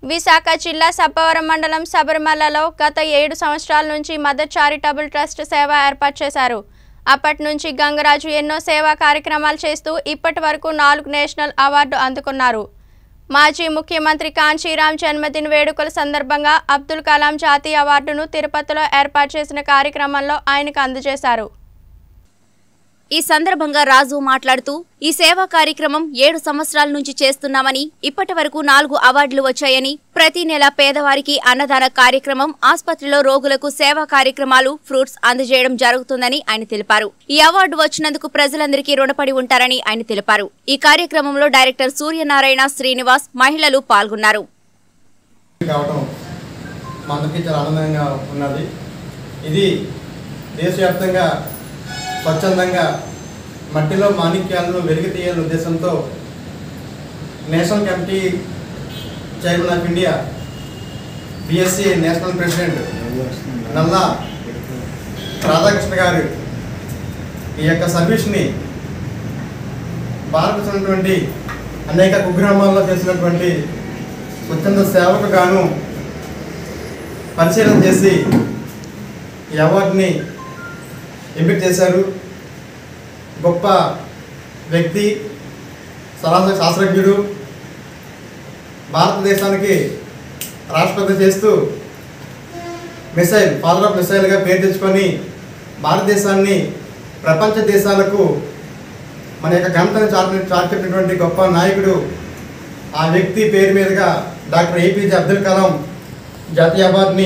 విశాఖ జిల్లా సబ్బవరం మండలం శబరిమలలో గత ఏడు సంవత్సరాల నుంచి మదర్ చారిటబుల్ ట్రస్ట్ సేవ ఏర్పాటు చేశారు అప్పటి నుంచి గంగరాజు ఎన్నో సేవా కార్యక్రమాలు చేస్తూ ఇప్పటి వరకు నాలుగు నేషనల్ అవార్డు అందుకున్నారు మాజీ ముఖ్యమంత్రి కాంచీరామ్ జన్మదిన వేడుకల సందర్భంగా అబ్దుల్ కలాం జాతీయ అవార్డును తిరుపతిలో ఏర్పాటు చేసిన కార్యక్రమంలో ఆయనకు అందజేశారు ఈ సందర్భంగా రాజు మాట్లాడుతూ ఈ సేవా కార్యక్రమం ఏడు సంవత్సరాల నుంచి చేస్తున్నామని ఇప్పటి వరకు నాలుగు అవార్డులు వచ్చాయని ప్రతి నెల పేదవారికి అన్నదాన కార్యక్రమం ఆసుపత్రిలో రోగులకు సేవా కార్యక్రమాలు ఫ్రూట్స్ అందజేయడం జరుగుతుందని ఆయన తెలిపారు ఈ అవార్డు వచ్చినందుకు ప్రజలందరికీ రుణపడి ఉంటారని ఆయన తెలిపారు ఈ కార్యక్రమంలో డైరెక్టర్ సూర్యనారాయణ శ్రీనివాస్ మహిళలు పాల్గొన్నారు కావడం మా అందరికీ చాలా ఆనందంగా ఉన్నది ఇది దేశవ్యాప్తంగా స్వచ్ఛందంగా మట్టిలో మాణిక్యాలను వెలికి తీయాలనే ఉద్దేశంతో national committee chairman of India BSC national president Nalla Radhakrishna గారు ఈ యొక్క సర్వీస్ని భారతదేశంలోటువంటి అనేక కుగ్రామాల్లో చేసినటువంటి స్వచ్ఛంద సేవకు గాను పరిశీలన చేసి ఈ అవార్డుని ఎంపిక చేశారు గొప్ప వ్యక్తి సరాసరి శాస్త్రజ్ఞుడు భారతదేశానికి రాష్ట్రపతి చేస్తూ మిసైల్ ఫాదర్ ఆఫ్ మిసైల్గా పేరు తెచ్చుకొని భారతదేశాన్ని ప్రపంచ దేశాలకు మన యొక్క ఘనతను చాటి చాటినటువంటి గొప్ప నాయకుడు ఆ వ్యక్తి పేరు మీదుగా డాక్టర్ ఏపీజే అబ్దుల్ కలాం జాతీయ అవార్డుని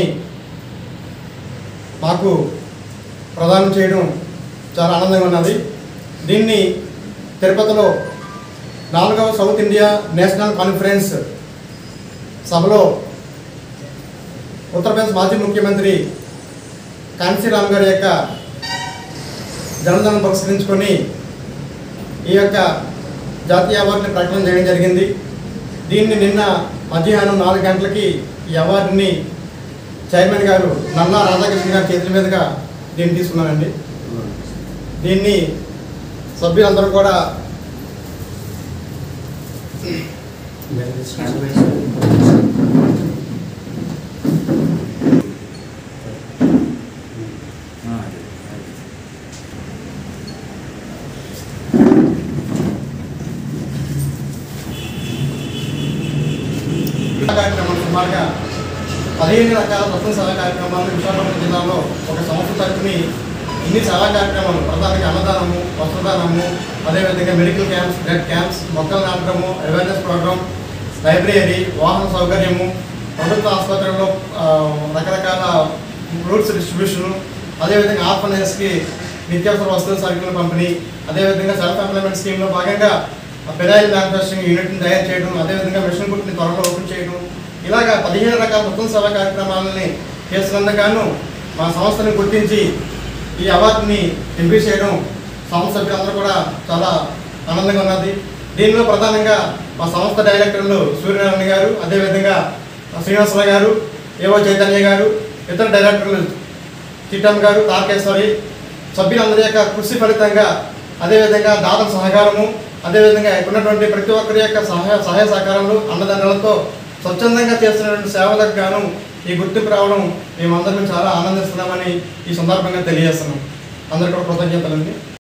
మాకు ప్రదానం చేయడం చాలా ఆనందంగా ఉన్నది దీన్ని తిరుపతిలో నాలుగవ సౌత్ ఇండియా నేషనల్ కాన్ఫరెన్స్ సభలో ఉత్తరప్రదేశ్ మాజీ ముఖ్యమంత్రి కాంశీరామ్ గారి యొక్క జన్మదినం పురస్కరించుకొని ఈ యొక్క జాతీయ అవార్డుని ప్రకటన చేయడం జరిగింది దీన్ని నిన్న మధ్యాహ్నం నాలుగు గంటలకి ఈ అవార్డుని చైర్మన్ గారు నల్లా రాధాకృష్ణ గారి చేతుల మీదుగా దీన్ని తీసుకున్నానండి దీన్ని సభ్యులందరూ కూడా కార్యక్రమం సుమారుగా పదిహేను రకాల మొత్తం సేవా కార్యక్రమాలు విశాఖపట్నం జిల్లాలో ఒక సంవత్సరం తరపుని ఇన్ని సేవా కార్యక్రమాలు ప్రధానంగా అన్నదానము వస్త్రదానము అదేవిధంగా మెడికల్ క్యాంప్స్ బ్లడ్ క్యాంప్స్ మొక్కలు నాటడము అవేర్నెస్ ప్రోగ్రామ్ లైబ్రరీ వాహన సౌకర్యము ప్రభుత్వ ఆసుపత్రుల్లో ఆ, రకరకాల ఫ్రూట్స్ డిస్ట్రిబ్యూషను అదేవిధంగా ఆర్ఫనైజ్కి నిత్యావసర వస్తువుల సరుకుల పంపిణీ అదేవిధంగా సెల్ఫ్ ఎంప్లాయ్మెంట్ స్కీమ్లో భాగంగా పెరాయిల్ మ్యానుఫ్యాక్చరింగ్ యూనిట్ని తయారు చేయడం అదేవిధంగా మిషన్ కుట్ని త్వరలో ఓపెన్ చేయడం ఇలాగా పదిహేను రకాల మొత్తం సేవా కార్యక్రమాలని చేస్తున్నందుకు గాను మా సంస్థని గుర్తించి ఈ అవార్డుని ఎంపిక చేయడం సంస్థ సభ్యులందరూ కూడా చాలా ఆనందంగా ఉన్నది దీనిలో ప్రధానంగా మా సంస్థ డైరెక్టర్లు సూర్యనారాయణ గారు అదేవిధంగా శ్రీనివాసరావు గారు ఏవో చైతన్య గారు ఇతర డైరెక్టర్లు చిట్టమ్మ గారు తారకేశ్వరి సభ్యులందరి యొక్క కృషి ఫలితంగా అదేవిధంగా దాతల సహకారము అదేవిధంగా ఉన్నటువంటి ప్రతి ఒక్కరి యొక్క సహాయ సహాయ సహకారాలు అన్నదండలతో స్వచ్ఛందంగా చేస్తున్నటువంటి సేవలకు గాను ఈ గుర్తింపు రావడం మేమందరం చాలా ఆనందిస్తున్నామని ఈ సందర్భంగా తెలియజేస్తున్నాం అందరికీ కూడా కృతజ్ఞతలండి